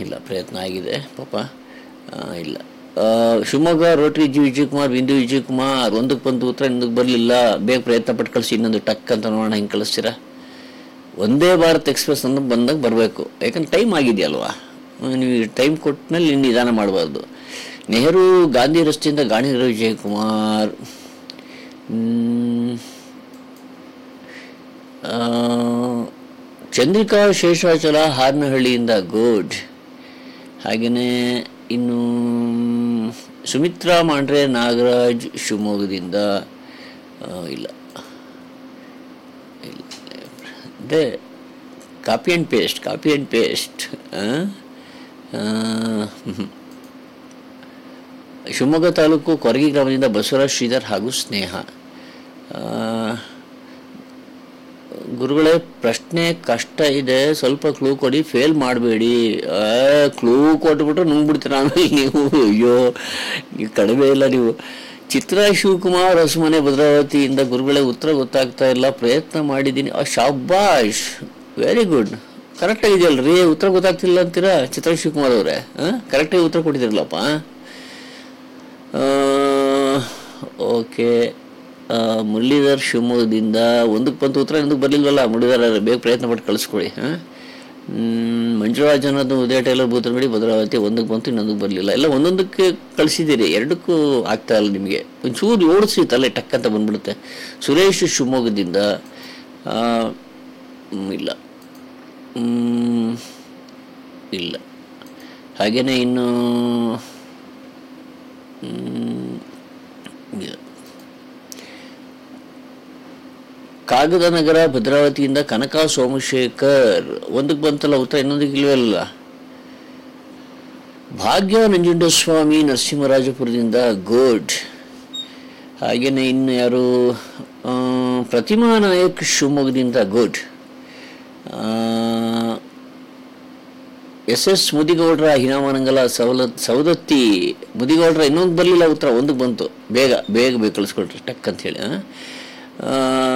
ಇಲ್ಲ ಪ್ರಯತ್ನ ಆಗಿದೆ ಪಾಪ ಆ, ಇಲ್ಲ ಆ, ಶಿವಮೊಗ್ಗ ರೋಟರಿ ಜಿ ವಿಜಯಕುಮಾರ್ ಬಿಂದು ವಿಜಯಕುಮಾರ್ ಒಂದಕ್ಕೆ ಬಂದು ಉತ್ತರ ಇನ್ನೊಂದಕ್ಕೆ ಬರಲಿಲ್ಲ ಬೇಗ ಪ್ರಯತ್ನ ಪಟ್ಟು ಕಳಿಸಿ ಇನ್ನೊಂದು ಟಕ್ ಅಂತ ನೋಡೋಣ ಹಿಂಗೆ ಕಳಿಸ್ತೀರಾ ಒಂದೇ ಭಾರತ್ ಎಕ್ಸ್ಪ್ರೆಸ್ ಅಂತ ಬಂದಾಗ ಬರಬೇಕು ಯಾಕಂದ್ರೆ ಟೈಮ್ ಆಗಿದೆಯಲ್ವಾ ನೀವು ಟೈಮ್ ಕೊಟ್ಟಮೇಲೆ ಇನ್ನು ನಿಧಾನ ಮಾಡಬಾರ್ದು ನೆಹರು ಗಾಂಧಿ ರಸ್ತೆಯಿಂದ ಗಾಣಿಗರ ವಿಜಯಕುಮಾರ್ ಹ್ಮ್. ಆ, ಚಂದ್ರಿಕಾ ಶೇಷಾಚಲ ಹಾರನಹಳ್ಳಿಯಿಂದ ಗುಡ್ ಹಾಗೆಯೇ ಇನ್ನು ಸುಮಿತ್ರಾ ಮಾಂಡ್ರೆ ನಾಗರಾಜ್ ಶಿವಮೊಗ್ಗದಿಂದ ಆ, ಇಲ್ಲ ಇಲ್ಲ ಅದೇ copy and paste copy and paste Shivamogga taluk Koragi ಗ್ರಾಮದಿಂದ ಬಸವರಾಜ್ ಶ್ರೀಧರ್ ಹಾಗೂ ಸ್ನೇಹ ಆ, ಗುರುಗಳೇ ಪ್ರಶ್ನೆ ಕಷ್ಟ ಇದೆ ಸ್ವಲ್ಪ ಕ್ಲೂ ಕೊಡಿ ಫೇಲ್ ಮಾಡಬೇಡಿ ಕ್ಲೂ ಕೊಟ್ಬಿಟ್ರೆ ನುಂಗ್ಬಿಡ್ತೀರ ಆಮೇಲೆ ನೀವು ಅಯ್ಯೋ ನೀವು ಕಡಿಮೆ ಇಲ್ಲ ನೀವು ಚಿತ್ರ ಶಿವಕುಮಾರ್ ಹೊಸಮನೆ ಭದ್ರಾವತಿಯಿಂದ ಗುರುಗಳೇ ಉತ್ತರ ಗೊತ್ತಾಗ್ತಾ ಇಲ್ಲ ಪ್ರಯತ್ನ ಮಾಡಿದ್ದೀನಿ ಆ ಶಾಬಾಷ್ ವೆರಿ ಗುಡ್ ಕರೆಕ್ಟಾಗಿದೆಯಲ್ರಿ ಉತ್ತರ ಗೊತ್ತಾಗ್ತಿಲ್ಲ ಅಂತೀರಾ ಚಿತ್ರ ಶಿವಕುಮಾರ್ ಅವರೇ ಕರೆಕ್ಟಾಗಿ ಉತ್ತರ ಕೊಟ್ಟಿದ್ದೀರಲ್ಲಪ್ಪ ಓಕೆ ಮುರಳೀಧರ್ ಶಿವಮೊಗ್ಗದಿಂದ ಒಂದಕ್ಕೆ ಬಂತು ಉತ್ತರ ಇನ್ನೊಂದಕ್ಕೆ ಬರಲಿಲ್ವಲ್ಲ ಮುರಳೀಧರ ಬೇಗ ಪ್ರಯತ್ನ ಪಟ್ಟು ಕಳಿಸ್ಕೊಡಿ ಹಾಂ ಮಂಜುರಾಜ್ ಅನ್ನೋದು ಉದಯ ಟೈಲರ್ ಬೂತನಗಡಿ ಭದ್ರಾವತಿ ಒಂದಕ್ಕೆ ಬಂತು ಇನ್ನೊಂದಕ್ಕೆ ಬರಲಿಲ್ಲ ಎಲ್ಲ ಒಂದೊಂದಕ್ಕೆ ಕಳಿಸಿದ್ದೀರಿ ಎರಡಕ್ಕೂ ಆಗ್ತಾ ಇಲ್ಲ ನಿಮಗೆ ಒಂಚೂರು ಓಡಿಸಿ ತಲೆ ಟಕ್ ಅಂತ ಬಂದ್ಬಿಡುತ್ತೆ ಸುರೇಶ್ ಶಿವಮೊಗ್ಗದಿಂದ ಆ, ಮ್, ಇಲ್ಲ ಮ್, ಇಲ್ಲ ಹಾಗೆಯೇ ಇನ್ನು ಮ್, ಇಲ್ಲ ಕಾಗದ ನಗರ ಭದ್ರಾವತಿಯಿಂದ ಕನಕ ಸೋಮಶೇಖರ್ ಒಂದಕ್ಕೆ ಬಂತಲ್ಲ ಉತ್ತರ ಇನ್ನೊಂದಕ್ಕೆ ಇಲ್ವಲ್ಲ ಭಾಗ್ಯ ನಂಜುಂಡಸ್ವಾಮಿ ನರಸಿಂಹರಾಜಪುರದಿಂದ ಗುಡ್ ಹಾಗೆಯೇ ಇನ್ನು ಯಾರು ಆ, ಪ್ರತಿಮಾ ನಾಯಕ್ ಶಿವಮೊಗ್ಗದಿಂದ ಗುಡ್ ಎಸ್ ಎಸ್ ಮುದಿಗೌಡ್ರ ಹಿನಾಮನಂಗಲ ಸವಲತ್ ಸವದತ್ತಿ ಮುದಿಗೌಡ್ರ ಇನ್ನೊಂದು ಬರಲಿಲ್ಲ ಉತ್ತರ ಒಂದಕ್ಕೆ ಬಂತು ಬೇಗ ಬೇಗ ಬೇಗ ಕಳಿಸ್ಕೊಟ್ರಿ ಟಕ್ ಅಂತ ಹೇಳಿ ಆ? ಆ,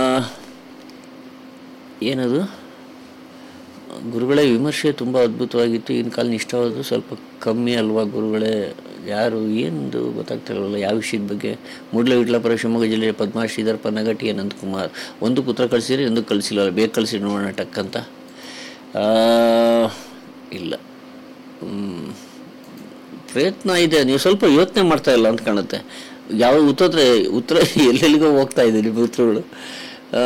ಏನದು ಗುರುಗಳೇ ವಿಮರ್ಶೆ ತುಂಬ ಅದ್ಭುತವಾಗಿತ್ತು ಈಗಿನ ಕಾಲ ಇಷ್ಟವಾದ್ರು ಸ್ವಲ್ಪ ಕಮ್ಮಿ ಅಲ್ವಾ ಗುರುಗಳೇ ಯಾರು ಏನು ಗೊತ್ತಾಗ್ತಿರಲ್ಲ ಯಾವ ವಿಷಯದ ಬಗ್ಗೆ ಮೂಡ್ಲ ವಿಟ್ಲಾಪುರ ಶಿವಮೊಗ್ಗ ಜಿಲ್ಲೆಯ ಪದ್ಮಾ ಶ್ರೀಧರ್ ಪನ್ನಗಟ್ಟಿ ಅನಂತಕುಮಾರ್ ಒಂದಕ್ಕೆ ಉತ್ತರ ಕಳಿಸಿರಿ ಒಂದಕ್ಕೆ ಕಳಿಸಿಲ್ಲ ಬೇಗ ಕಳಿಸಿ ನೋಡೋಣ ಟಕ್ ಅಂತ ಆ, ಇಲ್ಲ ಹ್ಮ್. ಪ್ರಯತ್ನ ಇದೆ ನೀವು ಸ್ವಲ್ಪ ಯೋಚನೆ ಮಾಡ್ತಾ ಇಲ್ಲ ಅಂತ ಕಾಣುತ್ತೆ ಯಾವ ಉತ್ತರ ಉತ್ತರ ಎಲ್ಲೆಲ್ಲಿಗೋ ಹೋಗ್ತಾ ಇದೆ ನಿಮ್ಮ ಉತ್ತರಗಳು ಆ,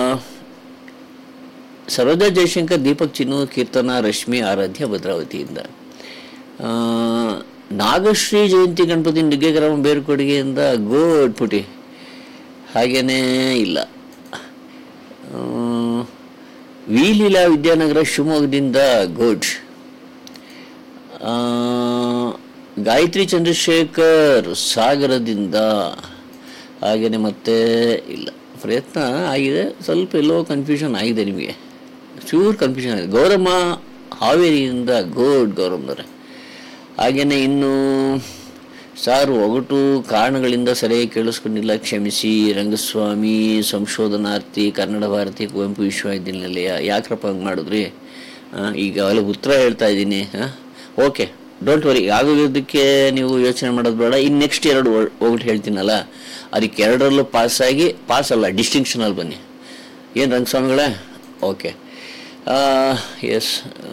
ಸರೋಜಾ ಜಯಶಂಕರ್ ದೀಪಕ್ ಚಿನ್ನು ಕೀರ್ತನ ರಶ್ಮಿ ಆರಾಧ್ಯ ಭದ್ರಾವತಿಯಿಂದ ಆ, ನಾಗಶ್ರೀ ಜಯಂತಿ ಗಣಪತಿ ನುಗ್ಗೆಗ್ರಾಮ ಬೇರ್ಕೊಡುಗೆಯಿಂದ ಗೋಡ್ ಪುಟಿ ಹಾಗೇನೇ ಇಲ್ಲ ಆ, ವಿಲೀಲಾ ವಿದ್ಯಾನಗರ ಶಿವಮೊಗ್ಗದಿಂದ ಗುಡ್ ಆ, ಗಾಯತ್ರಿ ಚಂದ್ರಶೇಖರ್ ಸಾಗರದಿಂದ ಹಾಗೆಯೇ ಮತ್ತೆ ಇಲ್ಲ ಪ್ರಯತ್ನ ಆಗಿದೆ ಸ್ವಲ್ಪ ಎಲ್ಲೋ ಕನ್ಫ್ಯೂಷನ್ ಆಗಿದೆ ನಿಮಗೆ ಚೂರು ಕನ್ಫ್ಯೂಷನ್ ಆಗಿದೆ ಗೌರಮ್ಮ ಹಾವೇರಿಯಿಂದ ಗುಡ್ ಗೌರಮ್ಮನವರೇ ಹಾಗೆಯೇ ಇನ್ನು ಸಾರು ಒಗಟು ಕಾರಣಗಳಿಂದ ಸರಿಯಾಗಿ ಕೇಳಿಸ್ಕೊಂಡಿಲ್ಲ ಕ್ಷಮಿಸಿ ರಂಗಸ್ವಾಮಿ ಸಂಶೋಧನಾರ್ಥಿ ಕನ್ನಡ ಭಾರತಿ ಕುವೆಂಪು ವಿಶ್ವವಿದ್ಯಾನಿಲಯ ಯಾಕ್ರಪ್ಪ ಹಂಗೆ ಮಾಡಿದ್ರಿ ಆ, ಈಗ ಅವೆಲ್ಲ ಉತ್ತರ ಹೇಳ್ತಾ ಇದ್ದೀನಿ ಹಾಂ ಓಕೆ ಡೋಂಟ್ ವರಿ ಆಗೋದಕ್ಕೆ ನೀವು ಯೋಚನೆ ಮಾಡೋದು ಬೇಡ ಇನ್ನು ನೆಕ್ಸ್ಟ್ ಎರಡು ಒ- ಒಗಟು ಹೇಳ್ತೀನಲ್ಲ ಅದಕ್ಕೆ ಎರಡರಲ್ಲೂ ಪಾಸಾಗಿ ಪಾಸ್ ಅಲ್ಲ ಡಿಸ್ಟಿಂಕ್ಷನಲ್ಲಿ ಬನ್ನಿ ಏನು ರಂಗಸ್ವಾಮಿಗಳೇ ಓಕೆ ಎಸ್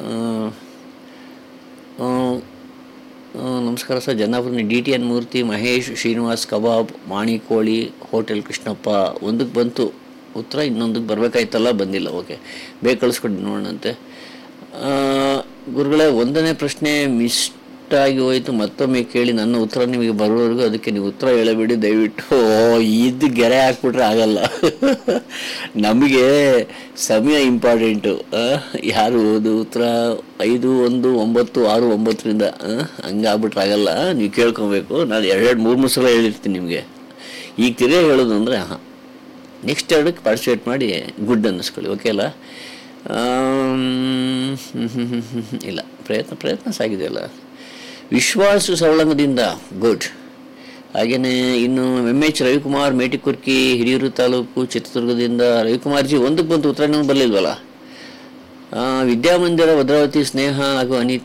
ನಮಸ್ಕಾರ sir Jannapura D T N Murthy Mahesh Srinivas kebab ಮಾಣಿಕೋಳಿ ಹೋಟೆಲ್ ಕೃಷ್ಣಪ್ಪ ಒಂದಕ್ಕೆ ಬಂತು ಉತ್ತರ ಇನ್ನೊಂದಕ್ಕೆ ಬರಬೇಕಾಯ್ತಲ್ಲ ಬಂದಿಲ್ಲ ಓಕೆ ಬೇಗ ಕಳಿಸ್ಕೊಡಿ ನೋಡೋಣಂತೆ ಆ, ಗುರುಗಳೇ ಒಂದನೇ ಪ್ರಶ್ನೆ ಮಿಸ್ಟ್ ಆಗಿ ಹೋಯಿತು ಮತ್ತೊಮ್ಮೆ ಕೇಳಿ ನನ್ನ ಉತ್ತರ ನಿಮಗೆ ಬರೋವರೆಗೂ ಅದಕ್ಕೆ ನೀವು ಉತ್ತರ ಹೇಳಬೇಡಿ ದಯವಿಟ್ಟು ಓ ಇದು ಗೆರೆ ಹಾಕ್ಬಿಟ್ರೆ ಆಗಲ್ಲ ನಮಗೆ ಸಮಯ ಇಂಪಾರ್ಟೆಂಟು ಯಾರು ಓದು ಉತ್ತರ ಐದು ಒಂದು ಒಂಬತ್ತು ಆರು ಒಂಬತ್ತರಿಂದ ಹಂಗಾಗ್ಬಿಟ್ರೆ ಆಗಲ್ಲ ನೀವು ಕೇಳ್ಕೊಬೇಕು ನಾನು ಎರಡೆರಡು ಮೂರು ಮೂರು ಸಲ ಹೇಳಿರ್ತೀನಿ ನಿಮಗೆ ಈಗ ತಿರೇ ಹೇಳೋದು ಅಂದರೆ ಹಾಂ ನೆಕ್ಸ್ಟ್ ಎರಡಕ್ಕೆ ಪಾರ್ಟಿಸಿಪೇಟ್ ಮಾಡಿ ಗುಡ್ ಅನ್ನಿಸ್ಕೊಳ್ಳಿ ಓಕೆ ಅಲ್ಲ ಆಮ್, ಹ್ಮ್, ಹ್ಮ್, ಹ್ಮ್, ಹ್ಮ್, ಹ್ಮ್. ಇಲ್ಲ ಪ್ರಯತ್ನ ಪ್ರಯತ್ನ ಸಾಗಿದೆಯಲ್ಲ ವಿಶ್ವಾಸ ಸವಳಂಗದಿಂದ ಗುಡ್ ಹಾಗೆಯೇ ಇನ್ನು ಎಮ್ ಎಚ್ ರವಿಕುಮಾರ್ ಮೇಟಿಕುರ್ಕಿ ಹಿರಿಯೂರು ತಾಲೂಕು ಚಿತ್ರದುರ್ಗದಿಂದ ರವಿಕುಮಾರ್ ಜಿ ಒಂದಕ್ಕೆ ಬಂತು ಉತ್ತರ ಇನ್ನೊಂದು ಬರಲಿಲ್ವಲ್ಲ ಆ, ವಿದ್ಯಾಮಂದಿರ ಭದ್ರಾವತಿ ಸ್ನೇಹ ಹಾಗೂ ಅನಿತಾ